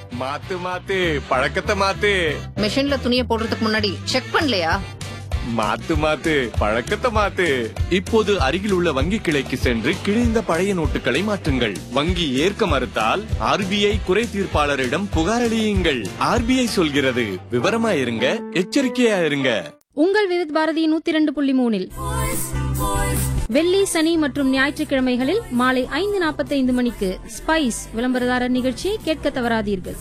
மாத்து மாத்து பழக்கத்தை மாத்து மிஷின்ல துணியை போடுறதுக்கு முன்னாடி செக் பண்ணலையா மாத்து மாத்து பழக்கத்தை மாத்து இப்போது அருகில் உள்ள வங்கி கிளைக்கு சென்று கிழிந்த பழைய நோட்டுகளை மாற்றுங்கள் வங்கி ஏற்க மறுத்தால் ஆர்பிஐ குறை தீர்ப்பாளரிடம் புகார் அளியுங்கள் ஆர்பிஐ சொல்கிறது விவரமா இருங்க எச்சரிக்கையா இருங்க உங்கள் விருத் பாரதி நூத்தி இரண்டு புள்ளி மூணில் வெள்ளி சனி மற்றும் ஞாயிற்றுக்கிழமைகளில் மாலை ஐந்து நாற்பத்தைந்து மணிக்கு ஸ்பைஸ் விளம்பரதாரர் நிகழ்ச்சியை கேட்க தவறாதீர்கள்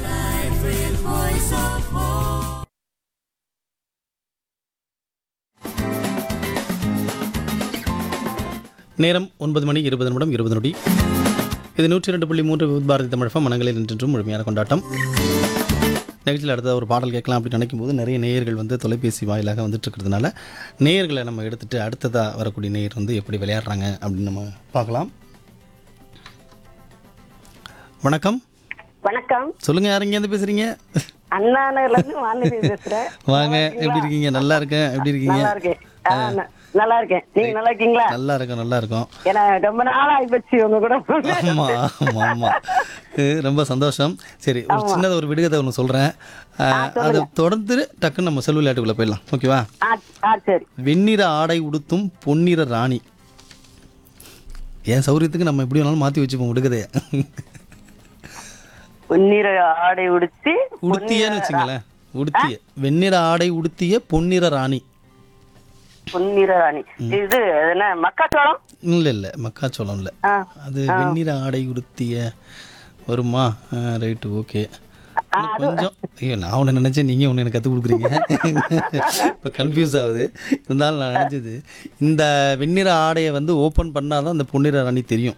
நேரம் ஒன்பது மணி இருபது நிமிடம் இருபது நொடி இது நூற்றி ரெண்டு புள்ளி மூன்று விவித் பாரதி தமிழகம் மனங்களில் நின்றும் முழுமையான கொண்டாட்டம் நிகழ்ச்சியில் அடுத்த ஒரு பாடல் கேட்கலாம் அப்படின்னு நினைக்கும் போது நிறைய நேயர்கள் வந்து தொலைபேசி வாயிலாக வந்துட்டு இருக்கிறதுனால நேயர்களை நம்ம எடுத்துட்டு அடுத்ததாக வரக்கூடிய நேயர் வந்து எப்படி விளையாடுறாங்க அப்படின்னு நம்ம பார்க்கலாம் வணக்கம் வணக்கம் சொல்லுங்க யார் இங்கேருந்து பேசுறீங்க அண்ணா நகர்ல இருந்து வானதி பேசுறேன் வாங்க எப்படி இருக்கீங்க நல்லா இருக்கேன் எப்படி இருக்கீங்க நல்லா இருக்கேன் ஆ, ந- நல்லா இருக்கேன் நீங்க நல்லா இருக்கீங்களா நல்லா இருக்கும் நல்லா இருக்கும் ஏன்னா ரொம்ப நாள் ஆயிப்போச்சு உங்க கூட ஆமா ஆமா ஆமா அஹ் ரொம்ப சந்தோஷம் சரி ஒரு சின்னதாக ஒரு விடுகதை ஒன்று சொல்கிறேன் அதை தொடர்ந்து டக்குன்னு நம்ம செல்வ விளையாட்டுக்குள்ளே போயிடலாம் ஓகேவா ஆ ஆ சரி வெண்ணிற ஆடை உடுத்தும் பொன்னிற ராணி என் சௌரியத்துக்கு நம்ம எப்படி வேணாலும் மாற்றி வச்சுப்போம் விடுகதைய பொன்னிற ஆடை உடுத்தி உடுத்தியன்னு வச்சுங்களேன் உடுத்திய வெண்ணிற ஆடை உடுத்திய பொன்னிற ராணி பொன்னிற ராணி இது என்ன மக்காச்சோளம் இல்லை இல்லை மக்காச்சோளம் இல்லை ஆ அது வெண்ணிற ஆடை உடுத்திய வருமா ரைட்டு ஓகே கொஞ்சம் ஐயோ நான் ஒன்று நினச்சேன் நீங்கள் ஒன்று எனக்கு கற்றுக் கொடுக்குறீங்க இப்போ கன்ஃபியூஸ் ஆகுது இருந்தாலும் நான் நினச்சது இந்த வெண்ணிற ஆடையை வந்து ஓப்பன் பண்ணால் தான் அந்த பொன்னிற ராணி தெரியும்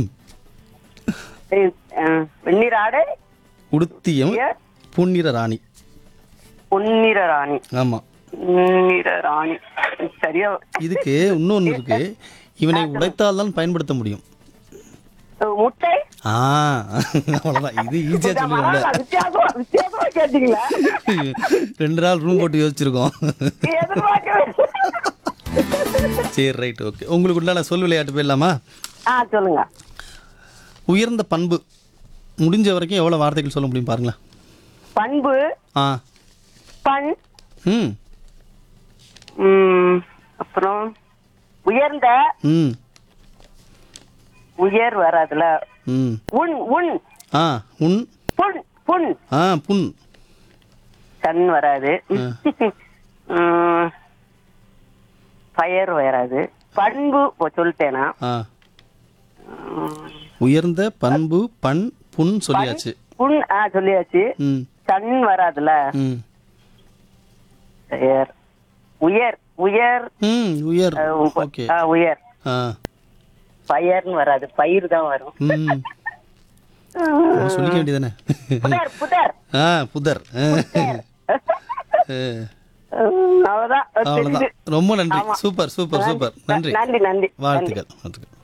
இது, ஆ, வெண்ணிற ஆடை உடுத்தியம் பொன்னிற ராணி பொன்னிற ராணி ஆமாம் பொன்னிற ராணி சரியா இதுக்கு இன்னொன்று இருக்கு இவனை உடைத்தால் தான் பயன்படுத்த முடியும் முட்டை ஆ அவ்வளோதான் இது ஈஸியாக சொல்லிடும்ல வித்தியாசமா வித்தியாசமா கேட்டீங்களா ரெண்டு நாள் ரூம் போட்டு யோசிச்சிருக்கோம் எதிர்பார்க்கவே சரி ரைட் ஓகே உங்களுக்கு உண்டான சொல் விளையாட்டு போயிடலாமா ஆ சொல்லுங்க உயர்ந்த பண்பு முடிஞ்ச வரைக்கும் எவ்வளோ வார்த்தைகள் சொல்ல முடியும் பாருங்களேன் பண்பு ஆ பண் ம் ம், அப்புறம் உயர்ந்த ம் உயர் வராதுல ம் உன் உன் ஆ உன் புண் புண் ஆ புண் கண் வராது ம், பயர் வராது பண்பு ஓ, சொல்லிட்டேனா ஆ உயர்ந்த பண்பு பண் புண் சொல்லியாச்சு புண் ஆ சொல்லியாச்சு ம் கண் வராதுல ம் பெயர் உயர் உயர் ம் உயர் அஹ், உ- ஓகே ஆ, உயர் ஆ பயர்னு வராது பயிர் தான் வரும் ம் நம்ம சொல்லிக்க வேண்டியதானே புதர் புதர் ஆ புதர் ஆ. ஆ. ம், அவ்வளவுதான் அவ்வளோதான் தெரியுது. ரொம்ப நன்றி சூப்பர் சூப்பர் சூப்பர் நன்றி நன்றி நன்றி வாழ்த்துக்கள் வாழ்த்துக்கள்